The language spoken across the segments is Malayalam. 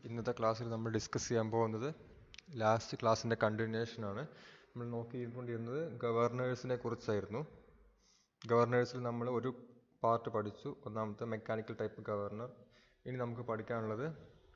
ഇന്നത്തെ ക്ലാസ്സിൽ നമ്മൾ ഡിസ്കസ് ചെയ്യാൻ പോകുന്നത് ലാസ്റ്റ് ക്ലാസ്സിൻ്റെ കണ്ടിന്യൂഷനാണ് നമ്മൾ നോക്കിക്കൊണ്ടിരുന്നത് ഗവർണേഴ്സിനെ കുറിച്ചായിരുന്നു ഗവർണേഴ്സിൽ നമ്മൾ ഒരു പാർട്ട് പഠിച്ചു ഒന്നാമത്തെ മെക്കാനിക്കൽ ടൈപ്പ് ഗവർണർ ഇനി നമുക്ക് പഠിക്കാനുള്ളത്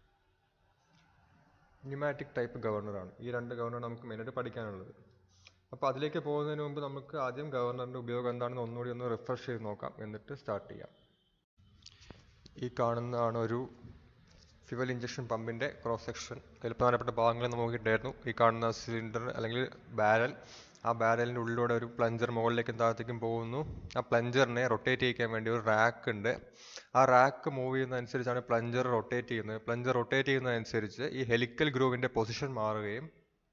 ന്യൂമാറ്റിക് ടൈപ്പ് ഗവർണറാണ് ഈ രണ്ട് ഗവർണർ നമുക്ക് മെയിനായിട്ട് പഠിക്കാനുള്ളത് അപ്പോൾ അതിലേക്ക് പോകുന്നതിന് മുമ്പ് നമുക്ക് ആദ്യം ഗവർണറിൻ്റെ ഉപയോഗം എന്താണെന്ന് ഒന്നുകൂടി ഒന്ന് റിഫ്രഷ് ചെയ്ത് നോക്കാം എന്നിട്ട് സ്റ്റാർട്ട് ചെയ്യാം ഈ കാണുന്നതാണ് ഒരു ഫ്യുവൽ ഇഞ്ചക്ഷൻ പമ്പിൻ്റെ ക്രോസ് സെക്ഷൻ അതിൽ പ്രധാനപ്പെട്ട ഭാഗങ്ങൾ നമ്മൾ നോക്കിയിട്ടായിരുന്നു ഈ കാണുന്ന സിലിണ്ടർ അല്ലെങ്കിൽ ബാരൽ ആ ബാരലിൻ്റെ ഉള്ളിലൂടെ ഒരു പ്ലഞ്ചർ മുകളിലേക്കും താഴത്തേക്കും പോകുന്നു ആ പ്ലഞ്ചറിനെ റൊട്ടേറ്റ് ചെയ്യിക്കാൻ വേണ്ടി ഒരു റാക്ക് ഉണ്ട് ആ റാക്ക് മൂവ് ചെയ്യുന്നതനുസരിച്ചാണ് പ്ലഞ്ചർ റൊട്ടേറ്റ് ചെയ്യുന്നത് പ്ലഞ്ചർ റൊട്ടേറ്റ് ചെയ്യുന്നതനുസരിച്ച് ഈ ഹെലിക്കൽ ഗ്രൂവിൻ്റെ പൊസിഷൻ മാറുകയും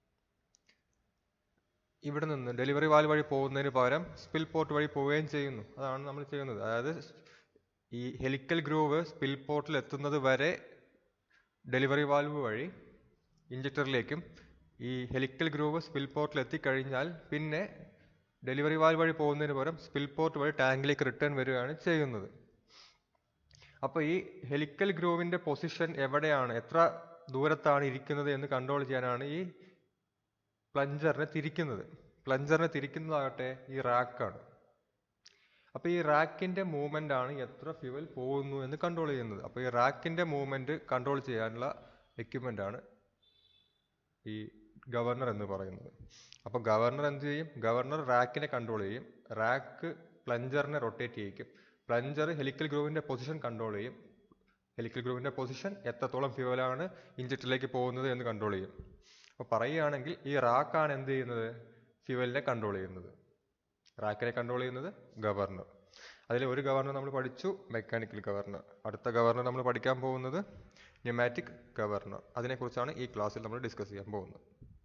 ഇവിടെ നിന്ന് ഡെലിവറി വാൽ വഴി പോകുന്നതിന് പകരം സ്പിൽ പോർട്ട് വഴി പോവുകയും ചെയ്യുന്നു അതാണ് നമ്മൾ ചെയ്യുന്നത് അതായത് ഈ ഹെലിക്കൽ ഗ്രൂവ് സ്പിൽ പോർട്ടിൽ എത്തുന്നത് വരെ ഡെലിവറി വാൽവ് വഴി ഇഞ്ചക്ടറിലേക്കും ഈ ഹെലിക്കൽ ഗ്രൂവ് സ്പിൽ പോർട്ടിൽ എത്തിക്കഴിഞ്ഞാൽ പിന്നെ ഡെലിവറി വാൽവ് വഴി പോകുന്നതിന് പകരം സ്പിൽ പോർട്ട് വഴി ടാങ്കിലേക്ക് റിട്ടേൺ വരികയാണ് ചെയ്യുന്നത് അപ്പോൾ ഈ ഹെലിക്കൽ ഗ്രൂവിൻ്റെ പൊസിഷൻ എവിടെയാണ് എത്ര ദൂരത്താണ് ഇരിക്കുന്നത് എന്ന് കൺട്രോൾ ചെയ്യാനാണ് ഈ പ്ലഞ്ചറിനെ തിരിക്കുന്നത് പ്ലഞ്ചറിനെ തിരിക്കുന്നതാകട്ടെ ഈ റാക്കാണ് അപ്പോൾ ഈ റാക്കിൻ്റെ മൂവ്മെൻ്റ് ആണ് എത്ര ഫ്യൂവൽ പോകുന്നു എന്ന് കൺട്രോൾ ചെയ്യുന്നത് അപ്പോൾ ഈ റാക്കിൻ്റെ മൂവ്മെൻറ്റ് കൺട്രോൾ ചെയ്യാനുള്ള എക്യുപ്മെൻ്റ് ആണ് ഈ ഗവർണർ എന്ന് പറയുന്നത് അപ്പോൾ ഗവർണർ എന്ത് ചെയ്യും ഗവർണർ റാക്കിനെ കൺട്രോൾ ചെയ്യും റാക്ക് പ്ലഞ്ചറിനെ റൊട്ടേറ്റ് ചെയ്യിക്കും പ്ലഞ്ചർ ഹെലിക്കൽ ഗ്രൂവിൻ്റെ പൊസിഷൻ കൺട്രോൾ ചെയ്യും ഹെലിക്കൽ ഗ്രൂവിൻ്റെ പൊസിഷൻ എത്രത്തോളം ഫ്യൂവലാണ് ഇഞ്ചക്ടറിലേക്ക് പോകുന്നത് എന്ന് കൺട്രോൾ ചെയ്യും അപ്പോൾ പറയുകയാണെങ്കിൽ ഈ റാക്കാണ് എന്ത് ചെയ്യുന്നത് ഫ്യൂവലിനെ കൺട്രോൾ ചെയ്യുന്നത് റാക്കിനെ കൺട്രോൾ ചെയ്യുന്നത് ഗവർണർ അതിൽ ഒരു ഗവർണർ നമ്മൾ പഠിച്ചു മെക്കാനിക്കൽ ഗവർണർ അടുത്ത ഗവർണർ നമ്മൾ പഠിക്കാൻ പോകുന്നത് ന്യൂമാറ്റിക് ഗവർണർ അതിനെക്കുറിച്ചാണ് ഈ ക്ലാസ്സിൽ നമ്മൾ ഡിസ്കസ് ചെയ്യാൻ പോകുന്നത്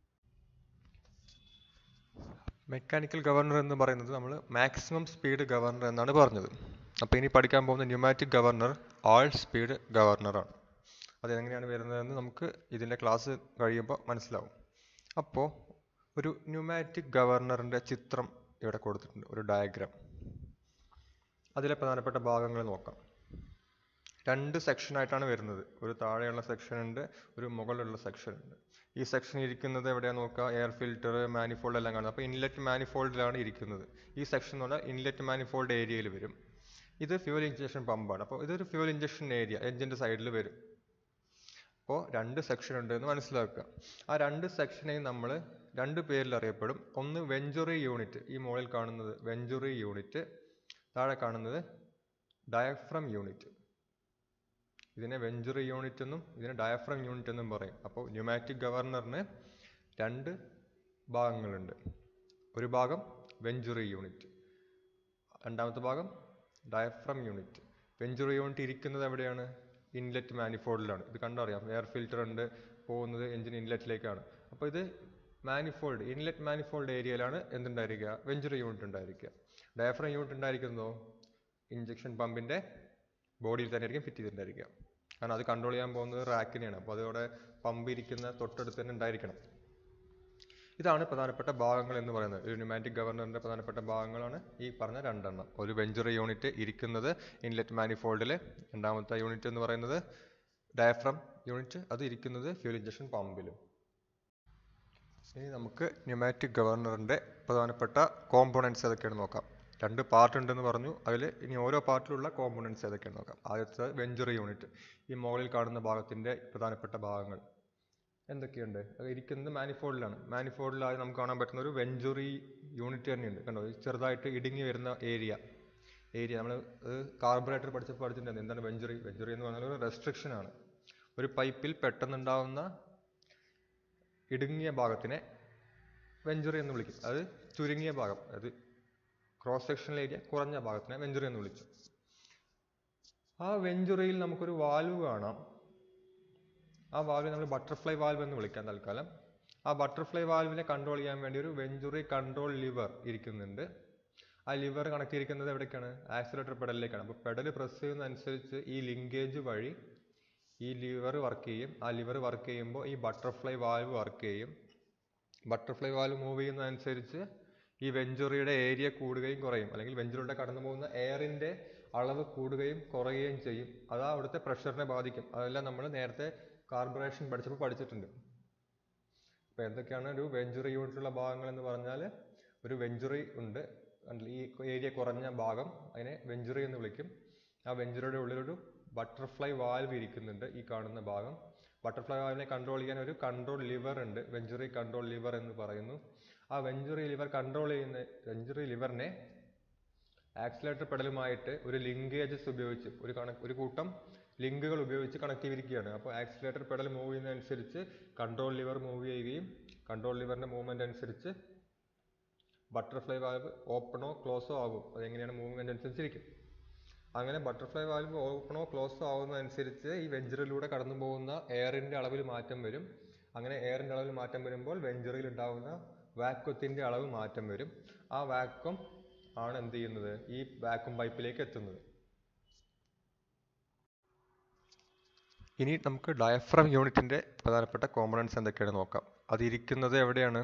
മെക്കാനിക്കൽ ഗവർണർ എന്ന് പറയുന്നത് നമ്മൾ മാക്സിമം സ്പീഡ് ഗവർണർ എന്നാണ് പറഞ്ഞത് അപ്പോൾ ഇനി പഠിക്കാൻ പോകുന്ന ന്യൂമാറ്റിക് ഗവർണർ ആൾ സ്പീഡ് ഗവർണറാണ് അതെങ്ങനെയാണ് വരുന്നതെന്ന് നമുക്ക് ഇതിൻ്റെ ക്ലാസ് കഴിയുമ്പോൾ മനസ്സിലാവും അപ്പോൾ ഒരു ന്യൂമാറ്റിക് ഗവർണറിൻ്റെ ചിത്രം ഇവിടെ കൊടുത്തിട്ടുണ്ട് ഒരു ഡയഗ്രാം അതിലെ പ്രധാനപ്പെട്ട ഭാഗങ്ങൾ നോക്കാം രണ്ട് സെക്ഷനായിട്ടാണ് വരുന്നത് ഒരു താഴെയുള്ള സെക്ഷൻ ഉണ്ട് ഒരു മുകളിലുള്ള സെക്ഷൻ ഉണ്ട് ഈ സെക്ഷൻ ഇരിക്കുന്നത് എവിടെയാണ് നോക്കുക എയർ ഫിൽറ്റർ മാനിഫോൾഡ് എല്ലാം കാണുന്നത് അപ്പോൾ ഇൻലെറ്റ് മാനിഫോൾഡിലാണ് ഇരിക്കുന്നത് ഈ സെക്ഷൻ എന്ന് പറഞ്ഞാൽ ഇൻലെറ്റ് മാനിഫോൾഡ് ഏരിയയിൽ വരും ഇത് ഫ്യൂൽ ഇഞ്ചക്ഷൻ പമ്പാണ് അപ്പോൾ ഇതൊരു ഫ്യൂൽ ഇഞ്ചക്ഷൻ ഏരിയ എഞ്ചിൻ്റെ സൈഡിൽ വരും അപ്പോൾ രണ്ട് സെക്ഷൻ ഉണ്ട് എന്ന് മനസ്സിലാക്കുക ആ രണ്ട് സെക്ഷനെയും നമ്മൾ രണ്ട് പേരിൽ അറിയപ്പെടും ഒന്ന് വെഞ്ചുറി യൂണിറ്റ് ഈ മുകളിൽ കാണുന്നത് വെഞ്ചുറി യൂണിറ്റ് താഴെ കാണുന്നത് ഡയഫ്രം യൂണിറ്റ് ഇതിനെ വെഞ്ചുറി യൂണിറ്റ് എന്നും ഇതിനെ ഡയഫ്രം യൂണിറ്റ് എന്നും പറയും അപ്പോൾ ന്യൂമാറ്റിക് ഗവർണറിന് രണ്ട് ഭാഗങ്ങളുണ്ട് ഒരു ഭാഗം വെഞ്ചുറി യൂണിറ്റ് രണ്ടാമത്തെ ഭാഗം ഡയഫ്രം യൂണിറ്റ് വെഞ്ചുറി യൂണിറ്റ് ഇരിക്കുന്നത് എവിടെയാണ് ഇൻലെറ്റ് മാനിഫോൾഡിലാണ് ഇത് കണ്ടറിയാം എയർ ഫിൽറ്റർ ഉണ്ട് പോകുന്നത് എഞ്ചിൻ ഇൻലെറ്റിലേക്കാണ് അപ്പോൾ ഇത് മാനിഫോൾഡ് ഇൻലെറ്റ് മാനിഫോൾഡ് ഏരിയയിലാണ് എന്തുണ്ടായിരിക്കുക വെഞ്ചുറി യൂണിറ്റ് ഉണ്ടായിരിക്കുക ഡയഫ്രം യൂണിറ്റ് ഉണ്ടായിരിക്കുന്നതോ ഇഞ്ചക്ഷൻ പമ്പിൻ്റെ ബോഡിയിൽ തന്നെ ആയിരിക്കും ഫിറ്റ് ചെയ്തിട്ടുണ്ടായിരിക്കുക കാരണം അത് കൺട്രോൾ ചെയ്യാൻ പോകുന്നത് റാക്കിനെയാണ് അപ്പോൾ അതോടെ പമ്പ് ഇരിക്കുന്ന തൊട്ടടുത്ത് തന്നെ ഉണ്ടായിരിക്കണം ഇതാണ് പ്രധാനപ്പെട്ട ഭാഗങ്ങൾ എന്ന് പറയുന്നത് ഒരു ന്യൂമാറ്റിക് ഗവർണറിൻ്റെ പ്രധാനപ്പെട്ട ഭാഗങ്ങളാണ് ഈ പറഞ്ഞ രണ്ടെണ്ണം ഒരു വെഞ്ചുറി യൂണിറ്റ് ഇരിക്കുന്നത് ഇൻലെറ്റ് മാനിഫോൾഡിൽ രണ്ടാമത്തെ യൂണിറ്റ് എന്ന് പറയുന്നത് ഡയഫ്രം യൂണിറ്റ് അത് ഇരിക്കുന്നത് ഫ്യൂൽ ഇഞ്ചക്ഷൻ പമ്പിലും ഇനി നമുക്ക് ന്യൂമാറ്റിക് ഗവർണറിൻ്റെ പ്രധാനപ്പെട്ട കോമ്പോണൻസ് ഏതൊക്കെയാണ് നോക്കാം രണ്ട് പാർട്ട് ഉണ്ടെന്ന് പറഞ്ഞു അതിൽ ഇനി ഓരോ പാർട്ടിലുള്ള കോമ്പോണൻസ് ഏതൊക്കെയാണ് നോക്കാം ആദ്യത്തെ വെഞ്ചുറി യൂണിറ്റ് ഈ മുകളിൽ കാണുന്ന ഭാഗത്തിൻ്റെ പ്രധാനപ്പെട്ട ഭാഗങ്ങൾ എന്തൊക്കെയുണ്ട് അത് ഇരിക്കുന്നത് മാനിഫോൾഡിലാണ് മാനിഫോൾഡിലായി നമുക്ക് കാണാൻ പറ്റുന്ന ഒരു വെഞ്ചുറി യൂണിറ്റ് തന്നെയുണ്ട് കണ്ടോ ചെറുതായിട്ട് ഇടുങ്ങി വരുന്ന ഏരിയ ഏരിയ നമ്മൾ കാർബറേറ്റർ പഠിച്ചപ്പോൾ പഠിച്ചിട്ടുണ്ട് എന്താണ് വെഞ്ചുറി വെഞ്ചുറി എന്ന് പറഞ്ഞാൽ ഒരു റെസ്ട്രിക്ഷൻ ആണ് ഒരു പൈപ്പിൽ പെട്ടെന്നുണ്ടാവുന്ന ഇടുങ്ങിയ ഭാഗത്തിനെ വെഞ്ചുറി എന്ന് വിളിക്കും അത് ചുരുങ്ങിയ ഭാഗം അത് ക്രോസ് സെക്ഷണൽ ഏരിയ കുറഞ്ഞ ഭാഗത്തിനെ വെഞ്ചുറി എന്ന് വിളിച്ചു ആ വെഞ്ചുറിയിൽ നമുക്കൊരു വാൽവ് കാണാം ആ വാൽവ് നമ്മൾ ബട്ടർഫ്ലൈ വാൽവ് എന്ന് വിളിക്കാം തൽക്കാലം ആ ബട്ടർഫ്ലൈ വാൽവിനെ കൺട്രോൾ ചെയ്യാൻ വേണ്ടി ഒരു വെഞ്ചുറി കൺട്രോൾ ലിവർ ഇരിക്കുന്നുണ്ട് ആ ലിവർ കണക്ട് ചെയ്തിരിക്കുന്നത് എവിടേക്കാണ് ആക്സിലേറ്റർ പെഡലിലേക്കാണ് അപ്പോൾ പെഡൽ പ്രസ് ചെയ്യുന്നതനുസരിച്ച് ഈ ലിങ്കേജ് വഴി ഈ ലിവർ വർക്ക് ചെയ്യും ആ ലിവർ വർക്ക് ചെയ്യുമ്പോൾ ഈ ബട്ടർഫ്ലൈ വാൽവ് വർക്ക് ചെയ്യും ബട്ടർഫ്ലൈ വാൽവ് മൂവ് ചെയ്യുന്നതനുസരിച്ച് ഈ വെഞ്ചുറിയുടെ ഏരിയ കൂടുകയും കുറയും അല്ലെങ്കിൽ വെഞ്ചുറിയുടെ കടന്നു പോകുന്ന എയറിൻ്റെ അളവ് കൂടുകയും കുറയുകയും ചെയ്യും അത് അവിടുത്തെ പ്രഷറിനെ ബാധിക്കും അതെല്ലാം നമ്മൾ നേരത്തെ കാർബറേഷൻ പഠിച്ചപ്പോൾ പഠിച്ചിട്ടുണ്ട് അപ്പോൾ എന്തൊക്കെയാണ് ഒരു വെഞ്ചുറി യൂണിറ്റുള്ള ഭാഗങ്ങൾ എന്ന് പറഞ്ഞാൽ ഒരു വെഞ്ചുറി ഉണ്ട് കണ്ടില്ലേ? ഈ ഏരിയ കുറഞ്ഞ ഭാഗം അതിനെ വെഞ്ചുറി എന്ന് വിളിക്കും ആ വെഞ്ചുറിയുടെ ഉള്ളിലൊരു ബട്ടർഫ്ലൈ വാൽവ് ഇരിക്കുന്നുണ്ട് ഈ കാണുന്ന ഭാഗം ബട്ടർഫ്ലൈ വാൽവിനെ കൺട്രോൾ ചെയ്യാൻ ഒരു കൺട്രോൾ ലിവർ ഉണ്ട് വെഞ്ചുറി കൺട്രോൾ ലിവർ എന്ന് പറയുന്നു ആ വെഞ്ചുറി ലിവർ കൺട്രോൾ ചെയ്യുന്ന വെഞ്ചുറി ലിവറിനെ ആക്സിലേറ്റർ പെഡലുമായിട്ട് ഒരു ലിങ്കേജസ് ഉപയോഗിച്ച് ഒരു കണ ഒരു കൂട്ടം ലിങ്കുകൾ ഉപയോഗിച്ച് കണക്ട് ചെയ്തിരിക്കുകയാണ് അപ്പോൾ ആക്സിലേറ്റർ പെഡൽ മൂവ് ചെയ്യുന്നതനുസരിച്ച് കൺട്രോൾ ലിവർ മൂവ് ചെയ്യുകയും കൺട്രോൾ ലിവറിന്റെ മൂവ്മെന്റ് അനുസരിച്ച് ബട്ടർഫ്ലൈ വാൽവ് ഓപ്പണോ ക്ലോസോ ആകും അതെങ്ങനെയാണ് മൂവ്മെന്റ് അനുസരിച്ചിരിക്കും അങ്ങനെ ബട്ടർഫ്ലൈ വാൽവ് ഓപ്പണോ ക്ലോസോ ആവുന്നതനുസരിച്ച് ഈ വെഞ്ചറിലൂടെ കടന്നു പോകുന്ന എയറിന്റെ അളവിൽ മാറ്റം വരും അങ്ങനെ എയറിന്റെ അളവിൽ മാറ്റം വരുമ്പോൾ വെഞ്ചറിൽ ഉണ്ടാകുന്ന വാക്വത്തിന്റെ അളവ് മാറ്റം വരും ആ വാക്വം ആണ് എന്ത് ചെയ്യുന്നത് ഈ വാക്വം പൈപ്പിലേക്ക് എത്തുന്നത് ഇനി നമുക്ക് ഡയഫ്രം യൂണിറ്റിന്റെ പ്രധാനപ്പെട്ട കോമ്പണൻസ് എന്തൊക്കെയാണ് നോക്കാം അത് ഇരിക്കുന്നത് എവിടെയാണ്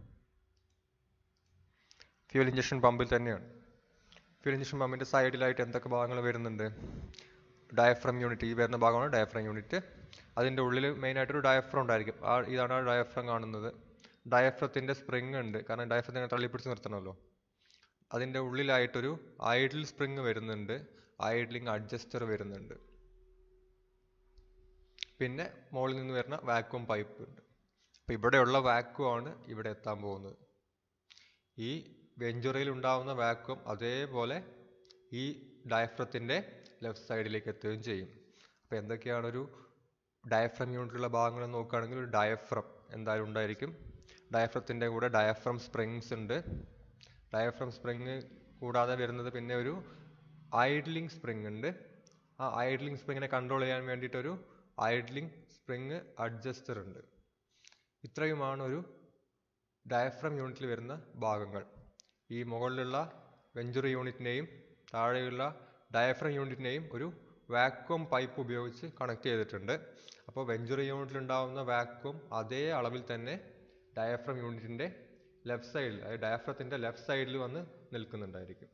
ഫ്യൂൽ ഇഞ്ചക്ഷൻ പമ്പിൽ തന്നെയാണ് ഫ്യൂൽ ഇഞ്ചക്ഷൻ പമ്പിന്റെ സൈഡിലായിട്ട് എന്തൊക്കെ ഭാഗങ്ങൾ വരുന്നുണ്ട് ഡയഫ്രം യൂണിറ്റ് ഈ വരുന്ന ഭാഗമാണ് ഡയഫ്രം യൂണിറ്റ് അതിന്റെ ഉള്ളിൽ മെയിൻ ആയിട്ടൊരു ഡയഫ്രം ഉണ്ടായിരിക്കും ആ ഇതാണ് ആ ഡയഫ്രം കാണുന്നത് ഡയഫ്രത്തിന്റെ സ്പ്രിങ് ഉണ്ട് കാരണം ഡയഫ്രത്തിനെ തള്ളിപ്പിടിച്ച് നിർത്തണമല്ലോ അതിന്റെ ഉള്ളിലായിട്ടൊരു ഐഡിൽ സ്പ്രിങ് വരുന്നുണ്ട് ഐഡ്ലിംഗ് അഡ്ജസ്റ്റർ വരുന്നുണ്ട് പിന്നെ മുകളിൽ നിന്ന് വരുന്ന വാക്വം പൈപ്പ് ഉണ്ട് അപ്പൊ ഇവിടെയുള്ള വാക്വം ആണ് ഇവിടെ എത്താൻ പോകുന്നത് ഈ വെഞ്ചുറയിൽ ഉണ്ടാവുന്ന വാക്വം അതേപോലെ ഈ ഡയഫ്രത്തിന്റെ ലെഫ്റ്റ് സൈഡിലേക്ക് എത്തുകയും ചെയ്യും അപ്പൊ എന്തൊക്കെയാണ് ഒരു ഡയഫ്രം യൂണിറ്റുള്ള ഭാഗങ്ങൾ നോക്കുകയാണെങ്കിൽ ഒരു ഡയഫ്രം എന്തായാലും ഉണ്ടായിരിക്കും ഡയഫ്രത്തിന്റെ കൂടെ ഡയഫ്രം സ്പ്രിങ്സ് ഉണ്ട് ഡയഫ്രം സ്പ്രിങ് കൂടാതെ വരുന്നത് പിന്നെ ഒരു ഐഡ്ലിംഗ് സ്പ്രിങ് ഉണ്ട് ആ ഐഡ്ലിംഗ് സ്പ്രിങ്ങിനെ കൺട്രോൾ ചെയ്യാൻ വേണ്ടിയിട്ടൊരു ഐഡ്ലിംഗ് സ്പ്രിങ് അഡ്ജസ്റ്റർ ഉണ്ട് ഇത്രയുമാണ് ഒരു ഡയഫ്രം യൂണിറ്റിൽ വരുന്ന ഭാഗങ്ങൾ ഈ മുകളിലുള്ള വെഞ്ചുറി യൂണിറ്റിനെയും താഴെയുള്ള ഡയഫ്രം യൂണിറ്റിനെയും ഒരു വാക്വം പൈപ്പ് ഉപയോഗിച്ച് കണക്ട് ചെയ്തിട്ടുണ്ട് അപ്പോൾ വെഞ്ചുറി യൂണിറ്റിൽ ഉണ്ടാവുന്ന വാക്വം അതേ അളവിൽ തന്നെ ഡയഫ്രം യൂണിറ്റിന്റെ ലെഫ്റ്റ് സൈഡിൽ അതായത് ഡയഫ്രത്തിന്റെ ലെഫ്റ്റ് സൈഡിൽ വന്ന് നിൽക്കുന്നുണ്ടായിരിക്കും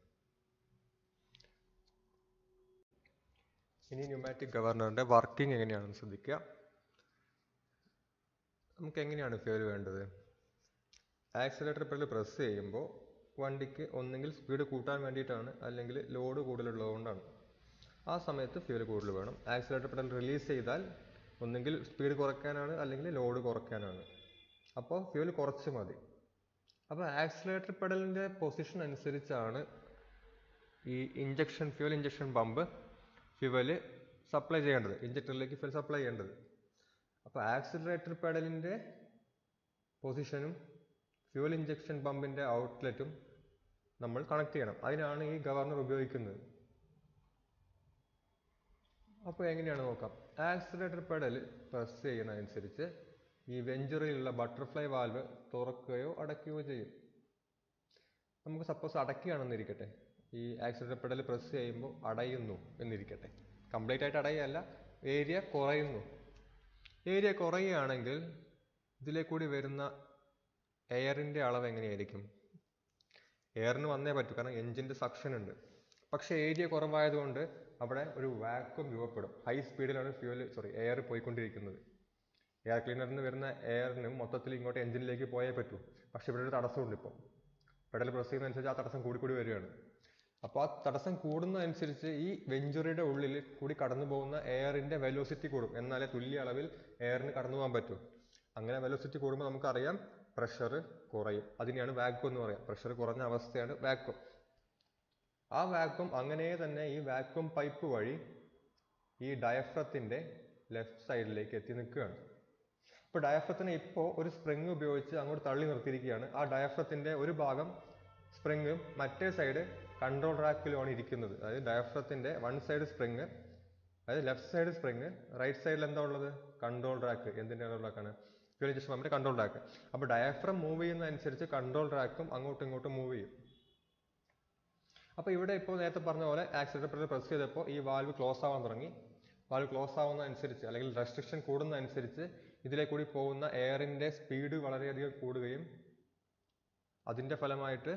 ഇനി ന്യൂമാറ്റിക് ഗവർണറിന്റെ വർക്കിംഗ് എങ്ങനെയാണെന്ന് ശ്രദ്ധിക്കുക നമുക്ക് എങ്ങനെയാണ് ഫ്യൂൽ വേണ്ടത് ആക്സിലേറ്റർ പെഡൽ പ്രസ് ചെയ്യുമ്പോൾ വണ്ടിക്ക് ഒന്നെങ്കിൽ സ്പീഡ് കൂട്ടാൻ വേണ്ടിയിട്ടാണ് അല്ലെങ്കിൽ ലോഡ് കൂടുതലുള്ളതുകൊണ്ടാണ് ആ സമയത്ത് ഫ്യൂൽ കൂടുതൽ വേണം ആക്സിലേറ്റർ പെഡൽ റിലീസ് ചെയ്താൽ ഒന്നെങ്കിൽ സ്പീഡ് കുറയ്ക്കാനാണ് അല്ലെങ്കിൽ ലോഡ് കുറയ്ക്കാനാണ് അപ്പോൾ ഫ്യൂൽ കുറച്ച് മതി അപ്പോൾ ആക്സിലേറ്റർ പെഡലിൻ്റെ പൊസിഷൻ അനുസരിച്ചാണ് ഈ injection fuel injection pump fuel supply ചെയ്യേണ്ടത് ഇഞ്ചക്ടറിലേക്ക് ഫ്യൂൽ സപ്ലൈ ചെയ്യേണ്ടത് അപ്പോൾ ആക്സിലറേറ്റർ പെഡലിൻ്റെ പൊസിഷനും ഫ്യൂൽ ഇഞ്ചക്ഷൻ പമ്പിൻ്റെ ഔട്ട്ലെറ്റും നമ്മൾ കണക്ട് ചെയ്യണം അതിനാണ് ഈ ഗവർണർ ഉപയോഗിക്കുന്നത് അപ്പോൾ എങ്ങനെയാണ് നോക്കാം ആക്സിലറേറ്റർ പെഡൽ പ്രസ് ചെയ്യുന്നതനുസരിച്ച് ഈ വെഞ്ചുറിയിലുള്ള ബട്ടർഫ്ലൈ വാൽവ് തുറക്കുകയോ അടയ്ക്കുകയോ ചെയ്യും നമുക്ക് സപ്പോസ് അടയ്ക്കുകയാണെന്നിരിക്കട്ടെ ഈ ആക്സിലറേറ്റർ പെഡൽ പ്രസ് ചെയ്യുമ്പോൾ അടയുന്നു എന്നിരിക്കട്ടെ കംപ്ലീറ്റ് ആയിട്ട് അടയുകയല്ല ഏരിയ കുറയുന്നു ഏരിയ കുറയുകയാണെങ്കിൽ ഇതിലെ കൂടി വരുന്ന എയറിന്റെ അളവ് എങ്ങനെയായിരിക്കും എയറിന് വന്നേ പറ്റൂ കാരണം എഞ്ചിന്റെ സക്ഷൻ ഉണ്ട് പക്ഷെ ഏരിയ കുറവായതുകൊണ്ട് അവിടെ ഒരു വാക്വം രൂപപ്പെടും ഹൈ സ്പീഡിലാണ് ഫ്യൂൽ സോറി എയർ പോയിക്കൊണ്ടിരിക്കുന്നത് എയർ ക്ലീനറിന് വരുന്ന എയറിന് മൊത്തത്തിൽ ഇങ്ങോട്ട് എഞ്ചിനിലേക്ക് പോയേ പറ്റൂ പക്ഷെ ഇവിടെ ഒരു തടസ്സമുണ്ട് ഇപ്പോൾ പെഡൽ പ്രസ് ചെയ്യുന്നതനുസരിച്ച് ആ തടസ്സം കൂടിക്കൂടി വരികയാണ് അപ്പോൾ ആ തടസ്സം കൂടുന്നതനുസരിച്ച് ഈ വെഞ്ചുറിയുടെ ഉള്ളിൽ കൂടി കടന്നു പോകുന്ന എയറിന്റെ വെലോസിറ്റി കൂടും എന്നാലേ തുല്യ അളവിൽ എയറിന് കടന്നു പോകാൻ പറ്റും അങ്ങനെ വെലോസിറ്റി കൂടുമ്പോൾ നമുക്കറിയാം പ്രഷർ കുറയും അതിനെയാണ് വാക്വം എന്ന് പറയാം പ്രഷർ കുറഞ്ഞ അവസ്ഥയാണ് വാക്വം ആ വാക്വം അങ്ങനെ തന്നെ ഈ വാക്വം പൈപ്പ് വഴി ഈ ഡയഫ്രത്തിന്റെ ലെഫ്റ്റ് സൈഡിലേക്ക് എത്തി നിൽക്കുകയാണ് ഇപ്പോൾ ഡയഫ്രത്തിനെ ഇപ്പോൾ ഒരു സ്പ്രിങ് ഉപയോഗിച്ച് അങ്ങോട്ട് തള്ളി നിർത്തിയിരിക്കുകയാണ് ആ ഡയഫ്രത്തിന്റെ ഒരു ഭാഗം സ്പ്രിങ്ങും മറ്റേ സൈഡ് കൺട്രോൾ റാക്കിലുമാണ് ഇരിക്കുന്നത് അതായത് ഡയഫ്രത്തിന്റെ വൺ സൈഡ് സ്പ്രിങ് അതായത് ലെഫ്റ്റ് സൈഡ് സ്പ്രിങ് റൈറ്റ് സൈഡിൽ എന്താ ഉള്ളത് കൺട്രോൾ റാക്ക് എന്തിന്റെ കൺട്രോൾ റാക്കാണ് ഫ്യൂൽ ഇഞ്ചക്ഷൻ പമ്പിന്റെ കൺട്രോൾ റാക്ക് അപ്പോൾ ഡയഫ്രം മൂവ് ചെയ്യുന്നതനുസരിച്ച് കൺട്രോൾ റാക്കും അങ്ങോട്ടും ഇങ്ങോട്ടും മൂവ് ചെയ്യും അപ്പോൾ ഇവിടെ ഇപ്പോൾ നേരത്തെ പറഞ്ഞ പോലെ ആക്സിലേറ്റർ പെഡൽ പ്രസ് ചെയ്തപ്പോൾ ഈ വാൽവ് ക്ലോസ് ആവാൻ തുടങ്ങി വാൽവ് ക്ലോസ് ആവുന്നതനുസരിച്ച് അല്ലെങ്കിൽ റെസ്ട്രിക്ഷൻ കൂടുന്നതനുസരിച്ച് ഇതിലെ കൂടി പോകുന്ന എയറിന്റെ സ്പീഡ് വളരെയധികം കൂടുകയും അതിന്റെ ഫലമായിട്ട്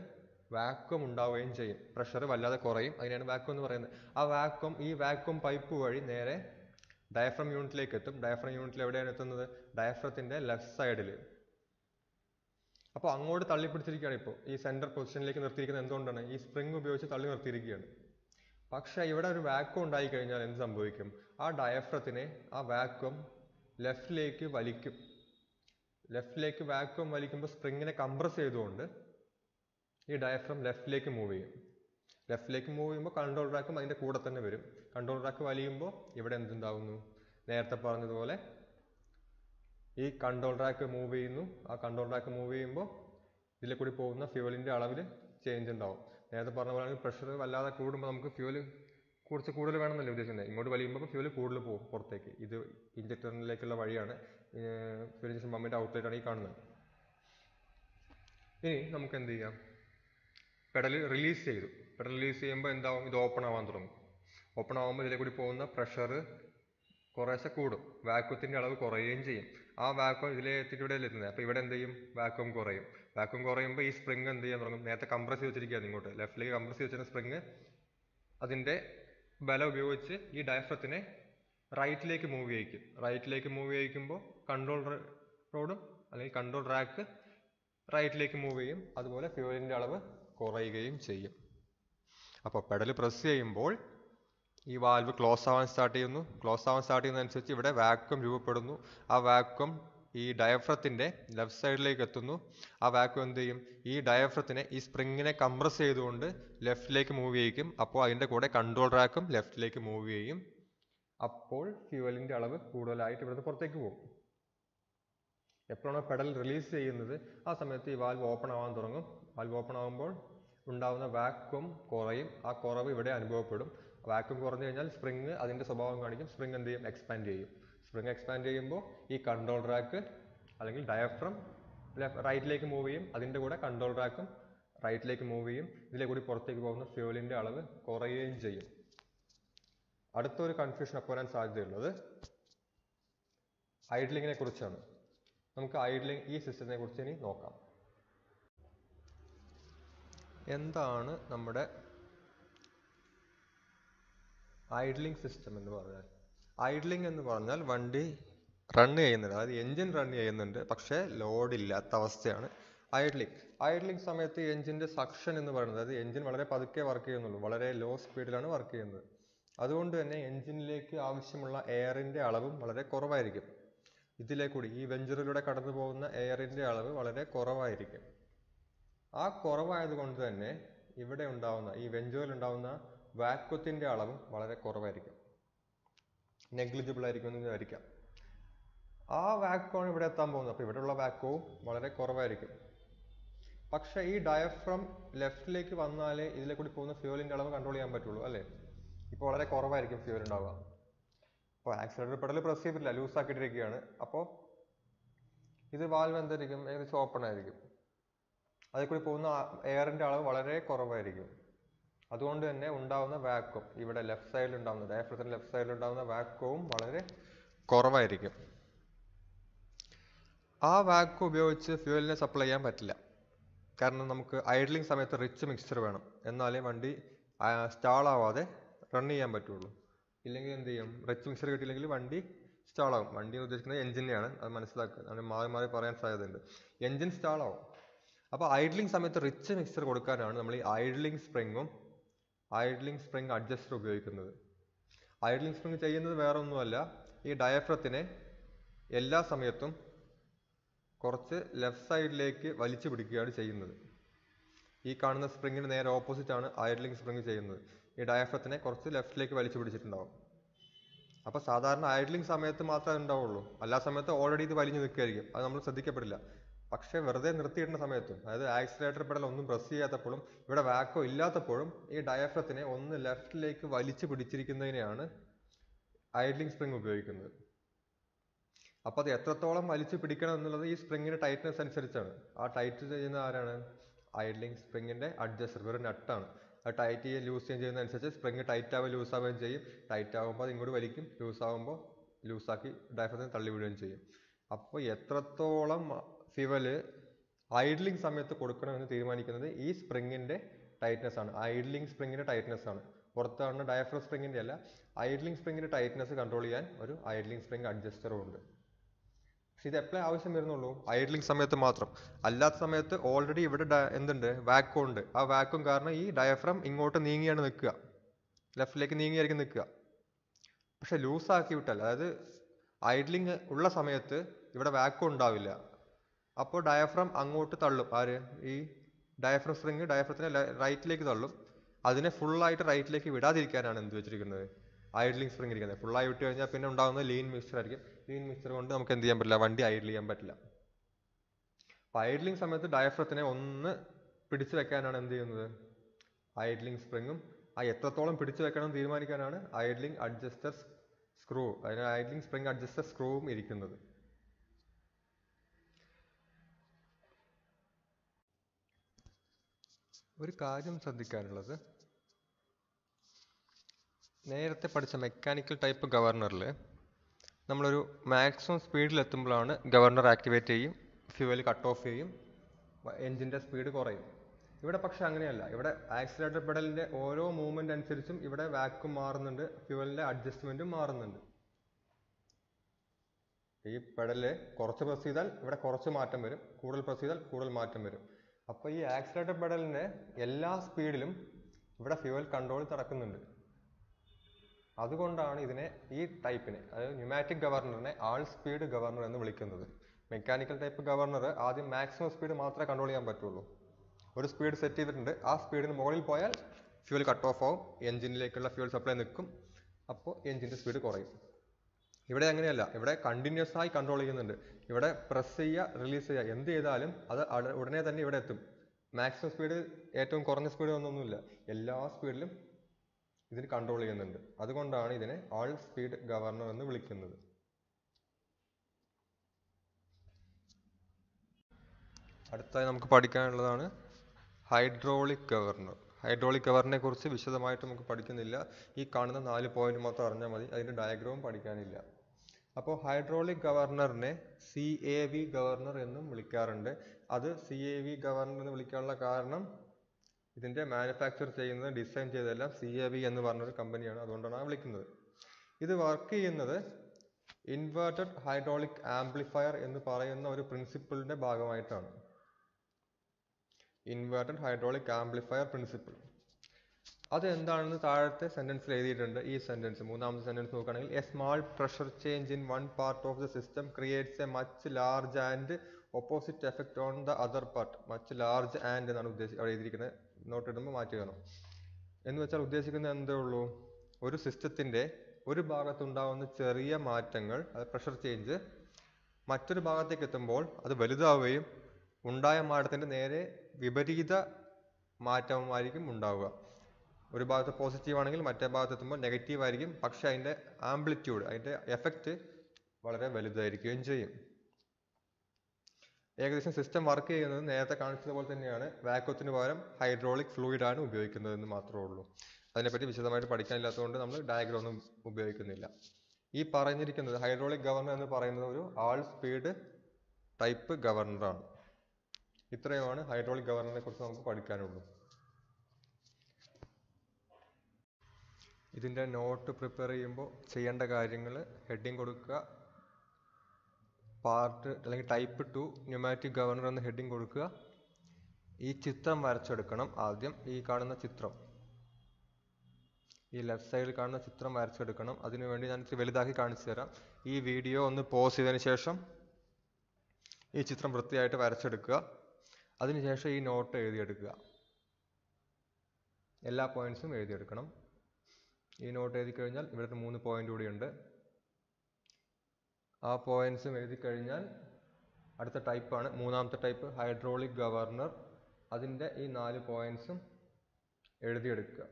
വാക്വം ഉണ്ടാവുകയും ചെയ്യും പ്രഷർ വല്ലാതെ കുറയും അതിനാണ് വാക്വം എന്ന് പറയുന്നത് ആ വാക്വം ഈ വാക്വം പൈപ്പ് വഴി നേരെ ഡയഫ്രം യൂണിറ്റിലേക്ക് എത്തും ഡയഫ്രം യൂണിറ്റിൽ എവിടെയാണ് എത്തുന്നത് ഡയഫ്രത്തിന്റെ ലെഫ്റ്റ് സൈഡിൽ അപ്പോൾ അങ്ങോട്ട് തള്ളി പിടിച്ചിരിക്കുകയാണ് ഇപ്പോൾ ഈ സെന്റർ പൊസിഷനിലേക്ക് നിർത്തിയിരിക്കുന്നത് എന്തുകൊണ്ടാണ് ഈ സ്പ്രിംഗ് ഉപയോഗിച്ച് തള്ളി നിർത്തിയിരിക്കുകയാണ് പക്ഷേ ഇവിടെ ഒരു വാക്വം ഉണ്ടായി കഴിഞ്ഞാൽ എന്ത് സംഭവിക്കും ആ ഡയഫ്രത്തിനെ ആ വാക്വം ലെഫ്റ്റിലേക്ക് വലിക്കും ലെഫ്റ്റിലേക്ക് വാക്വം വലിക്കുമ്പോൾ സ്പ്രിങ്ങിനെ കംപ്രസ് ചെയ്തുകൊണ്ട് ഈ ഡയഫ്രം ലെഫ്റ്റിലേക്ക് മൂവ് ചെയ്യും ലെഫ്റ്റിലേക്ക് മൂവ് ചെയ്യുമ്പോൾ കൺട്രോൾ റാക്കും അതിൻ്റെ കൂടെ തന്നെ വരും കൺട്രോൾ റാക്ക് വലിയുമ്പോൾ ഇവിടെ എന്തുണ്ടാവുന്നു നേരത്തെ പറഞ്ഞതുപോലെ ഈ കൺട്രോൾ റാക്ക് മൂവ് ചെയ്യുന്നു ആ കൺട്രോൾ റാക്ക് മൂവ് ചെയ്യുമ്പോൾ ഇതിലെ കൂടി പോകുന്ന ഫ്യൂവലിൻ്റെ അളവിൽ ചേഞ്ച് ഉണ്ടാവും നേരത്തെ പറഞ്ഞ പോലെ പ്രഷർ വല്ലാതെ കൂടുമ്പോൾ നമുക്ക് ഫ്യൂവൽ കുറച്ച് കൂടുതൽ വേണമെന്നല്ലേ ഉദ്ദേശിക്കുന്നത് ഇങ്ങോട്ട് വലിയുമ്പോൾ ഫ്യൂവൽ കൂടുതൽ പോകും പുറത്തേക്ക് ഇത് ഇഞ്ചക്ടറിലേക്കുള്ള വഴിയാണ് ഫ്യൂൽ ഇഞ്ചക്ഷൻ പമ്പിൻ്റെ ഔട്ട്ലെറ്റ് ആണ് ഈ കാണുന്നത് ഇനി നമുക്ക് എന്ത് ചെയ്യാം പെഡൽ റിലീസ് ചെയ്തു പെഡൽ റിലീസ് ചെയ്യുമ്പോൾ എന്താവും ഇത് ഓപ്പൺ ആവാൻ തുടങ്ങും ഓപ്പൺ ആവുമ്പോൾ ഇതിലെ കൂടി പോകുന്ന പ്രഷർ കുറേശ്ശെ കൂടും വാക്വത്തിൻ്റെ അളവ് കുറയുകയും ചെയ്യും ആ വാക്വം ഇതിലെ എത്തിയിട്ട് ഇവിടെ എത്തുന്നത് അപ്പോൾ ഇവിടെ എന്ത് ചെയ്യും വാക്വം കുറയും വാക്വം കുറയുമ്പോൾ ഈ സ്പ്രിങ് എന്ത് ചെയ്യാൻ തുടങ്ങും നേരത്തെ കംപ്രസ് ചെയ്ത് വെച്ചിരിക്കുകയാണ് ഇങ്ങോട്ട് ലെഫ്റ്റിലേക്ക് കംപ്രസ് ചെയ്ത് വെച്ചിരുന്ന സ്പ്രിങ് അതിൻ്റെ ബലം ഉപയോഗിച്ച് ഈ ഡയഫ്രത്തിനെ റൈറ്റിലേക്ക് മൂവ് ചെയ്യിക്കും റൈറ്റിലേക്ക് മൂവ് ചെയ്യിക്കുമ്പോൾ കൺട്രോൾ റോഡും അല്ലെങ്കിൽ കൺട്രോൾ റാക്ക് റൈറ്റിലേക്ക് മൂവ് ചെയ്യും അതുപോലെ ഫ്യൂവലിൻ്റെ അളവ് കുറയുകയും ചെയ്യും അപ്പോൾ പെഡൽ പ്രസ് ചെയ്യുമ്പോൾ ഈ വാൽവ് ക്ലോസ് ആവാൻ സ്റ്റാർട്ട് ചെയ്യുന്നു ക്ലോസ് ആവാൻ സ്റ്റാർട്ട് ചെയ്യുന്നതനുസരിച്ച് ഇവിടെ വാക്വം രൂപപ്പെടുന്നു ആ വാക്വം ഈ ഡയഫ്രത്തിൻ്റെ ലെഫ്റ്റ് സൈഡിലേക്ക് എത്തുന്നു ആ വാക്വം എന്ത് ചെയ്യും ഈ ഡയഫ്രത്തിനെ ഈ സ്പ്രിങ്ങിനെ കംപ്രസ് ചെയ്തുകൊണ്ട് ലെഫ്റ്റിലേക്ക് മൂവ് ചെയ്യിക്കും അപ്പോൾ അതിൻ്റെ കൂടെ കൺട്രോൾ റാക്കും ലെഫ്റ്റിലേക്ക് മൂവ് ചെയ്യും അപ്പോൾ ഫ്യൂവലിൻ്റെ അളവ് കൂടുതലായിട്ട് ഇവിടുന്ന് പുറത്തേക്ക് പോകും എപ്പോഴാണോ പെഡൽ റിലീസ് ചെയ്യുന്നത് ആ സമയത്ത് ഈ വാൽവ് ഓപ്പൺ ആവാൻ തുടങ്ങും വാൽവ് ഓപ്പൺ ആകുമ്പോൾ ഉണ്ടാവുന്ന വാക്വം കുറയും ആ കുറവ് ഇവിടെ അനുഭവപ്പെടും വാക്വം കുറഞ്ഞു കഴിഞ്ഞാൽ സ്പ്രിങ് അതിൻ്റെ സ്വഭാവം കാണിക്കും സ്പ്രിങ് എന്ത് ചെയ്യും എക്സ്പാൻഡ് ചെയ്യും സ്പ്രിങ് എക്സ്പാൻഡ് ചെയ്യുമ്പോൾ ഈ കൺട്രോൾ റാക്ക് അല്ലെങ്കിൽ ഡയഫ്രം റൈറ്റിലേക്ക് മൂവ് ചെയ്യും അതിൻ്റെ കൂടെ കൺട്രോൾ റാക്കും റൈറ്റിലേക്ക് മൂവ് ചെയ്യും ഇതിലെ കൂടി പുറത്തേക്ക് പോകുന്ന ഫ്യൂവലിൻ്റെ അളവ് കുറയുകയും ചെയ്യും അടുത്തൊരു കൺഫ്യൂഷൻ അപ്പോൾ വരാൻ സാധ്യതയുള്ളത് ഐഡ്ലിങ്ങിനെ കുറിച്ചാണ് നമുക്ക് ഐഡ്ലിംഗ് ഈ സിസ്റ്റത്തിനെ കുറിച്ച് ഇനി നോക്കാം എന്താണ് നമ്മുടെ ഐഡ്ലിംഗ് സിസ്റ്റം എന്ന് പറഞ്ഞാൽ ഐഡ്ലിംഗ് എന്ന് പറഞ്ഞാൽ വണ്ടി റൺ ചെയ്യുന്നുണ്ട് അതായത് എൻജിൻ റൺ ചെയ്യുന്നുണ്ട് പക്ഷേ ലോഡ് ഇല്ലാത്ത അവസ്ഥയാണ് ഐഡ്ലിംഗ് ഐഡ്ലിംഗ് സമയത്ത് എൻജിൻ്റെ സക്ഷൻ എന്ന് പറയുന്നത് അതായത് എൻജിൻ വളരെ പതുക്കെ വർക്ക് ചെയ്യുന്നുള്ളൂ വളരെ ലോ സ്പീഡിലാണ് വർക്ക് ചെയ്യുന്നത് അതുകൊണ്ട് തന്നെ എൻജിനിലേക്ക് ആവശ്യമുള്ള എയറിൻ്റെ അളവും വളരെ കുറവായിരിക്കും ഇതിലെ കൂടി ഈ വെഞ്ചറിലൂടെ കടന്നു പോകുന്ന എയറിൻ്റെ അളവ് വളരെ കുറവായിരിക്കും ആ കുറവായത് കൊണ്ട് തന്നെ ഇവിടെ ഉണ്ടാവുന്ന ഈ വെഞ്ചറിൽ ഉണ്ടാവുന്ന വാക്വത്തിൻ്റെ അളവും വളരെ കുറവായിരിക്കും നെഗ്ലിജിബിൾ ആയിരിക്കും എന്ന് വിചാരിക്കാം ആ വാക്വമാണ് ഇവിടെ എത്താൻ പോകുന്നത് അപ്പോൾ ഇവിടെയുള്ള വാക്വവും വളരെ കുറവായിരിക്കും പക്ഷേ ഈ ഡയഫ്രം ലെഫ്റ്റിലേക്ക് വന്നാലേ ഇതിലെ കൂടി പോകുന്ന ഫ്യൂവലിൻ്റെ അളവ് കൺട്രോൾ ചെയ്യാൻ പറ്റുള്ളൂ അല്ലേ ഇപ്പോൾ വളരെ കുറവായിരിക്കും ഫ്യൂവൽ ഉണ്ടാവുക അപ്പോൾ ആക്സിലേറ്റർ പെഡൽ പ്രസ് ചെയ്തിട്ടില്ല ലൂസ് ആക്കിയിട്ടിരിക്കുകയാണ് അപ്പോൾ ഇത് വാൽവ് എന്തായിരിക്കും ഏകദേശം ഓപ്പൺ ആയിരിക്കും അതിൽ കൂടി പോകുന്ന എയറിൻ്റെ അളവ് വളരെ കുറവായിരിക്കും അതുകൊണ്ട് തന്നെ ഉണ്ടാവുന്ന വാക്വം ഇവിടെ ലെഫ്റ്റ് സൈഡിൽ ഉണ്ടാവുന്ന ഡയഫ്രത്തിന്റെ ലെഫ്റ്റ് സൈഡിൽ ഉണ്ടാവുന്ന വാക്വവും വളരെ കുറവായിരിക്കും ആ വാക്വം ഉപയോഗിച്ച് ഫ്യൂവലിനെ സപ്ലൈ ചെയ്യാൻ പറ്റില്ല കാരണം നമുക്ക് ഐഡ്ലിംഗ് സമയത്ത് റിച്ച് മിക്സ്ചർ വേണം എന്നാലേ വണ്ടി സ്റ്റാൾ ആവാതെ റൺ ചെയ്യാൻ പറ്റുള്ളൂ ഇല്ലെങ്കിൽ എന്ത് ചെയ്യും റിച്ച് മിക്സ്ചർ കിട്ടിയില്ലെങ്കിൽ വണ്ടി സ്റ്റാൾ ആവും വണ്ടി എന്ന് ഉദ്ദേശിക്കുന്നത് എഞ്ചിനെയാണ് അത് മനസ്സിലാക്കുക അങ്ങനെ മാറി മാറി പറയാൻ സാധ്യതയുണ്ട് എഞ്ചിൻ സ്റ്റാൾ ആവും അപ്പോൾ ഐഡ്ലിംഗ് സമയത്ത് റിച്ച് മിക്സ്ചർ കൊടുക്കാനാണ് നമ്മൾ ഈ ഐഡ്ലിംഗ് സ്പ്രിങ്ങും ഐഡ്ലിംഗ് സ്പ്രിങ് അഡ്ജസ്റ്റർ ഉപയോഗിക്കുന്നത് ഐഡ്ലിംഗ് സ്പ്രിങ് ചെയ്യുന്നത് വേറെ ഒന്നുമല്ല ഈ ഡയഫ്രത്തിനെ എല്ലാ സമയത്തും കുറച്ച് ലെഫ്റ്റ് സൈഡിലേക്ക് വലിച്ചു പിടിക്കുകയാണ് ചെയ്യുന്നത് ഈ കാണുന്ന സ്പ്രിങ്ങിന് നേരെ ഓപ്പോസിറ്റ് ആണ് ഐഡ്ലിംഗ് സ്പ്രിങ് ചെയ്യുന്നത് ഈ ഡയഫ്രത്തിനെ കുറച്ച് ലെഫ്റ്റിലേക്ക് വലിച്ചു പിടിച്ചിട്ടുണ്ടാവും അപ്പോൾ സാധാരണ ഐഡ്ലിംഗ് സമയത്ത് മാത്രമേ ഉണ്ടാവുള്ളൂ എല്ലാ സമയത്തും ഓൾറെഡി ഇത് വലിഞ്ഞു നിൽക്കുകയായിരിക്കും അത് നമ്മൾ ശ്രദ്ധിക്കപ്പെടില്ല പക്ഷേ വെറുതെ നിർത്തിയിടുന്ന സമയത്തും അതായത് ആക്സിലേറ്റർ പെടൽ ഒന്നും പ്രസ് ചെയ്യാത്തപ്പോഴും ഇവിടെ വാക്കോ ഇല്ലാത്തപ്പോഴും ഈ ഡയഫ്രത്തിനെ ഒന്ന് ലെഫ്റ്റിലേക്ക് വലിച്ചു പിടിച്ചിരിക്കുന്നതിനെയാണ് ഐഡ്ലിംഗ് സ്പ്രിങ് ഉപയോഗിക്കുന്നത് അപ്പോൾ അത് എത്രത്തോളം വലിച്ചു പിടിക്കണം എന്നുള്ളത് ഈ സ്പ്രിങ്ങിന്റെ ടൈറ്റ്നസ് അനുസരിച്ചാണ് ആ ടൈറ്റ് ചെയ്യുന്ന ആരാണ് ഐഡ്ലിംഗ് സ്പ്രിങ്ങിന്റെ അഡ്ജസ്റ്റർ വെറും നട്ടാണ് അത് ടൈറ്റ് ചെയ്യുക ലൂസ് ചെയ്യുന്ന അനുസരിച്ച് സ്പ്രിങ് ടൈറ്റ് ആവുക ലൂസ് ആവുകയും ചെയ്യും ടൈറ്റ് ആകുമ്പോൾ അത് ഇങ്ങോട്ട് വലിക്കും ലൂസ് ആകുമ്പോൾ ലൂസാക്കി ഡയഫ്രത്തിനെ തള്ളി വിടുകയും ചെയ്യും അപ്പോൾ എത്രത്തോളം ഫിവല് ഐഡ്ലിംഗ് സമയത്ത് കൊടുക്കണമെന്ന് തീരുമാനിക്കുന്നത് ഈ സ്പ്രിങ്ങിന്റെ ടൈറ്റ്നസ് ആണ് ഐഡ്ലിംഗ് സ്പ്രിങ്ങിന്റെ ടൈറ്റ്നസ് ആണ് പുറത്ത് കാണുന്ന ഡയഫ്രം സ്പ്രിങ്ങിന്റെ അല്ല ഐഡ്ലിംഗ് സ്പ്രിങ്ങിന്റെ ടൈറ്റ്നസ് കൺട്രോൾ ചെയ്യാൻ ഒരു ഐഡ്ലിംഗ് സ്പ്രിങ് അഡ്ജസ്റ്ററും ഉണ്ട് പക്ഷെ ഇത് എപ്പോഴേ ആവശ്യം വരുന്നുള്ളൂ ഐഡ്ലിംഗ് സമയത്ത് മാത്രം അല്ലാത്ത സമയത്ത് ഓൾറെഡി ഇവിടെ ഡ- എന്തുണ്ട് വാക്വം ഉണ്ട് ആ വാക്വം കാരണം ഈ ഡയഫ്രം ഇങ്ങോട്ട് നീങ്ങിയാണ് നിൽക്കുക ലെഫ്റ്റിലേക്ക് നീങ്ങിയായിരിക്കും നിൽക്കുക പക്ഷെ ലൂസ് ആക്കി വിട്ടാൽ അതായത് ഐഡ്ലിംഗ് ഉള്ള സമയത്ത് ഇവിടെ വാക്വം ഉണ്ടാവില്ല അപ്പോൾ ഡയഫ്രം അങ്ങോട്ട് തള്ളും ആര് ഈ ഡയഫ്രം സ്പ്രിങ് ഡയഫ്രത്തിനെ റൈറ്റിലേക്ക് തള്ളും അതിനെ ഫുള്ളായിട്ട് റൈറ്റിലേക്ക് വിടാതിരിക്കാനാണ് എന്ത് വെച്ചിരിക്കുന്നത് ഐഡ്ലിംഗ് സ്പ്രിങ് ഇരിക്കുന്നത് ഫുള്ളായി വിട്ട് കഴിഞ്ഞാൽ പിന്നെ ഉണ്ടാകുന്നത് ലീൻ മിക്സ്ചർ ആയിരിക്കും ലീൻ മിക്സ്ചർ കൊണ്ട് നമുക്ക് എന്ത് ചെയ്യാൻ പറ്റില്ല വണ്ടി ഐഡിൽ ചെയ്യാൻ പറ്റില്ല അപ്പൊ ഐഡ്ലിംഗ് സമയത്ത് ഡയഫ്രത്തിനെ ഒന്ന് പിടിച്ചു വെക്കാനാണ് എന്ത് ചെയ്യുന്നത് ഐഡ്ലിംഗ് സ്പ്രിങ്ങും ആ എത്രത്തോളം പിടിച്ചു വെക്കണം എന്ന് തീരുമാനിക്കാനാണ് ഐഡ്ലിംഗ് അഡ്ജസ്റ്റർ സ്ക്രൂ അതിന് ഐഡ്ലിംഗ് സ്പ്രിങ് അഡ്ജസ്റ്റർ സ്ക്രൂവും ഇരിക്കുന്നത് ഒരു കാര്യം ശ്രദ്ധിക്കാനുള്ളത് നേരത്തെ പഠിച്ച മെക്കാനിക്കൽ ടൈപ്പ് ഗവർണറിൽ നമ്മളൊരു മാക്സിമം സ്പീഡിൽ എത്തുമ്പോഴാണ് ഗവർണർ ആക്ടിവേറ്റ് ചെയ്യും ഫ്യൂവൽ കട്ട് ഓഫ് ചെയ്യും എഞ്ചിൻ്റെ സ്പീഡ് കുറയും ഇവിടെ പക്ഷെ അങ്ങനെയല്ല ഇവിടെ ആക്സിലേറ്റർ പെഡലിൻ്റെ ഓരോ മൂവ്മെൻ്റ് അനുസരിച്ചും ഇവിടെ വാക്വം മാറുന്നുണ്ട് ഫ്യൂവലിൻ്റെ അഡ്ജസ്റ്റ്മെൻറ്റും മാറുന്നുണ്ട് ഈ പെഡല് കുറച്ച് പ്രസ് ചെയ്താൽ ഇവിടെ കുറച്ച് മാറ്റം വരും കൂടുതൽ പ്രസ് ചെയ്താൽ കൂടുതൽ മാറ്റം വരും അപ്പോൾ ഈ ആക്സിലേറ്റർ പെഡലിൻ്റെ എല്ലാ സ്പീഡിലും ഇവിടെ ഫ്യൂവൽ കൺട്രോൾ നടക്കുന്നുണ്ട് അതുകൊണ്ടാണ് ഇതിനെ ഈ ടൈപ്പിനെ അതായത് ന്യൂമാറ്റിക് ഗവർണറിനെ ആൾ സ്പീഡ് ഗവർണർ എന്ന് വിളിക്കുന്നത് മെക്കാനിക്കൽ ടൈപ്പ് ഗവർണർ ആദ്യം മാക്സിമം സ്പീഡ് മാത്രമേ കൺട്രോൾ ചെയ്യാൻ പറ്റുള്ളൂ ഒരു സ്പീഡ് സെറ്റ് ചെയ്തിട്ടുണ്ട് ആ സ്പീഡിന് മുകളിൽ പോയാൽ ഫ്യൂൽ കട്ട് ഓഫ് ആവും എഞ്ചിനിലേക്കുള്ള ഫ്യൂൽ സപ്ലൈ നിൽക്കും അപ്പോൾ എഞ്ചിൻ്റെ സ്പീഡ് കുറയും ഇവിടെ അങ്ങനെയല്ല ഇവിടെ കണ്ടിന്യൂസ് ആയി കൺട്രോൾ ചെയ്യുന്നുണ്ട് ഇവിടെ പ്രസ് ചെയ്യുക റിലീസ് ചെയ്യുക എന്ത് ചെയ്താലും അത് അട- ഉടനെ തന്നെ ഇവിടെ എത്തും മാക്സിമം സ്പീഡ് ഏറ്റവും കുറഞ്ഞ സ്പീഡ് ഒന്നൊന്നുമില്ല എല്ലാ സ്പീഡിലും ഇതിന് കൺട്രോൾ ചെയ്യുന്നുണ്ട് അതുകൊണ്ടാണ് ഇതിനെ ആൾ സ്പീഡ് ഗവർണർ എന്ന് വിളിക്കുന്നത് അടുത്തായി നമുക്ക് പഠിക്കാനുള്ളതാണ് ഹൈഡ്രോളിക് ഗവർണർ ഹൈഡ്രോളിക് ഗവർണറിനെ കുറിച്ച് വിശദമായിട്ട് നമുക്ക് പഠിക്കുന്നില്ല ഈ കാണുന്ന നാല് പോയിന്റ് മാത്രം അറിഞ്ഞാൽ മതി അതിന്റെ ഡയഗ്രവും പഠിക്കാനില്ല അപ്പോൾ ഹൈഡ്രോളിക് ഗവർണറിനെ സി എ വി ഗവർണർ എന്നും വിളിക്കാറുണ്ട് അത് സി എ വി ഗവർണർ എന്ന് വിളിക്കാനുള്ള കാരണം ഇതിന്റെ മാനുഫാക്ചർ ചെയ്യുന്നത് ഡിസൈൻ ചെയ്തതെല്ലാം സി എ വി എന്ന് പറഞ്ഞൊരു കമ്പനിയാണ് അതുകൊണ്ടാണ് ആ വിളിക്കുന്നത് ഇത് വർക്ക് ചെയ്യുന്നത് ഇൻവേർട്ടഡ് ഹൈഡ്രോളിക് ആംപ്ലിഫയർ എന്ന് പറയുന്ന ഒരു പ്രിൻസിപ്പിളിന്റെ ഭാഗമായിട്ടാണ് ഇൻവേർട്ടഡ് ഹൈഡ്രോളിക് ആംപ്ലിഫയർ പ്രിൻസിപ്പിൾ അത് എന്താണെന്ന് താഴത്തെ സെന്റൻസിൽ എഴുതിയിട്ടുണ്ട് ഈ സെന്റൻസ് മൂന്നാമത്തെ സെന്റൻസ് നോക്കുകയാണെങ്കിൽ a small pressure change in one part of the system creates a much large and opposite effect on the other part much large and എന്നാണ് ഉദ്ദേശിക്കുന്നത് അവിടെ എഴുതിയിരിക്കുന്നത് നോട്ട് ഇടുമ്പോൾ മാറ്റി വേണം എന്ന് വെച്ചാൽ ഉദ്ദേശിക്കുന്നത് എന്തേ ഉള്ളൂ ഒരു സിസ്റ്റത്തിന്റെ ഒരു ഭാഗത്തുണ്ടാവുന്ന ചെറിയ മാറ്റങ്ങൾ അത് പ്രഷർ ചേഞ്ച് മറ്റൊരു ഭാഗത്തേക്ക് എത്തുമ്പോൾ അത് വലുതാവുകയും ഉണ്ടായ മാറ്റത്തിന്റെ നേരെ വിപരീത മാറ്റമായിരിക്കും ഉണ്ടാവുക ഒരു ഭാഗത്ത് പോസിറ്റീവ് ആണെങ്കിൽ മറ്റേ ഭാഗത്ത് എത്തുമ്പോൾ നെഗറ്റീവ് ആയിരിക്കും പക്ഷെ അതിന്റെ ആംപ്ലിറ്റ്യൂഡ് അതിന്റെ എഫക്റ്റ് വളരെ വലുതായിരിക്കുകയും ചെയ്യും ഏകദേശം സിസ്റ്റം വർക്ക് ചെയ്യുന്നത് നേരത്തെ കാണിച്ചതുപോലെ തന്നെയാണ് വാക്വത്തിന് പകരം ഹൈഡ്രോളിക് ഫ്ലൂയിഡ് ആണ് ഉപയോഗിക്കുന്നത് എന്ന് മാത്രമേ ഉള്ളൂ അതിനെപ്പറ്റി വിശദമായിട്ട് പഠിക്കാനില്ലാത്തതുകൊണ്ട് നമ്മൾ ഡയഗ്രം ഒന്നും ഉപയോഗിക്കുന്നില്ല ഈ പറഞ്ഞിരിക്കുന്നത് ഹൈഡ്രോളിക് ഗവർണർ എന്ന് പറയുന്നത് ഒരു ആൾ സ്പീഡ് ടൈപ്പ് ഗവർണറാണ് ഇത്രയുമാണ് ഹൈഡ്രോളിക് ഗവർണറിനെ കുറിച്ച് നമുക്ക് പഠിക്കാനുള്ളൂ ഇതിൻ്റെ നോട്ട് പ്രിപ്പയർ ചെയ്യുമ്പോൾ ചെയ്യേണ്ട കാര്യങ്ങൾ ഹെഡിങ് കൊടുക്കുക പാർട്ട് അല്ലെങ്കിൽ ടൈപ്പ് ടു ന്യൂമാറ്റിക് ഗവർണർ എന്ന ഹെഡിങ് കൊടുക്കുക ഈ ചിത്രം വരച്ചെടുക്കണം ആദ്യം ഈ കാണുന്ന ചിത്രം ഈ ലെഫ്റ്റ് സൈഡിൽ കാണുന്ന ചിത്രം വരച്ചെടുക്കണം അതിനുവേണ്ടി ഞാൻ ഇത്തിരി വലുതാക്കി കാണിച്ചു തരാം ഈ വീഡിയോ ഒന്ന് പോസ് ചെയ്തതിന് ശേഷം ഈ ചിത്രം വൃത്തിയായിട്ട് വരച്ചെടുക്കുക അതിനുശേഷം ഈ നോട്ട് എഴുതിയെടുക്കുക എല്ലാ പോയിന്റ്സും എഴുതിയെടുക്കണം ഈ നോട്ട് എഴുതി കഴിഞ്ഞാൽ ഇവിടുത്തെ മൂന്ന് പോയിന്റ് കൂടിയുണ്ട് ആ പോയിന്റ്സും എഴുതി കഴിഞ്ഞാൽ അടുത്ത ടൈപ്പാണ് മൂന്നാമത്തെ ടൈപ്പ് ഹൈഡ്രോളിക് ഗവർണർ അതിൻ്റെ ഈ നാല് പോയിന്റ്സും എഴുതിയെടുക്കുക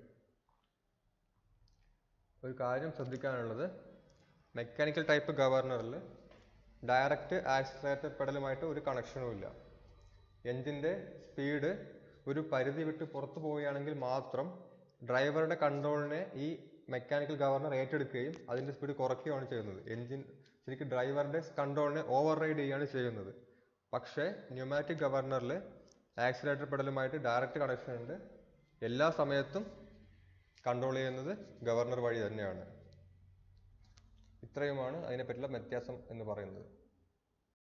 ഒരു കാര്യം ശ്രദ്ധിക്കാനുള്ളത് മെക്കാനിക്കൽ ടൈപ്പ് ഗവർണറിൽ ഡയറക്റ്റ് ആക്സിലറേറ്റർ പെഡലുമായിട്ട് ഒരു കണക്ഷനും ഇല്ല എഞ്ചിൻ്റെ സ്പീഡ് ഒരു പരിധി വിട്ട് പുറത്തു പോവുകയാണെങ്കിൽ മാത്രം ഡ്രൈവറുടെ കൺട്രോളിനെ ഈ മെക്കാനിക്കൽ ഗവർണർ ഏറ്റെടുക്കുകയും അതിൻ്റെ സ്പീഡ് കുറയ്ക്കുകയാണ് ചെയ്യുന്നത് എഞ്ചിൻ ശരിക്കും ഡ്രൈവറുടെ കൺട്രോളിനെ ഓവർ റൈഡ് ചെയ്യുകയാണ് ചെയ്യുന്നത് പക്ഷേ ന്യൂമാറ്റിക് ഗവർണറിൽ ആക്സിലേറ്റർ പെഡലുമായിട്ട് ഡയറക്റ്റ് കണക്ഷൻ ഉണ്ട് എല്ലാ സമയത്തും കൺട്രോൾ ചെയ്യുന്നത് ഗവർണർ വഴി തന്നെയാണ് ഇത്രയുമാണ് അതിനെപ്പറ്റിയുള്ള വ്യത്യാസം എന്ന് പറയുന്നത്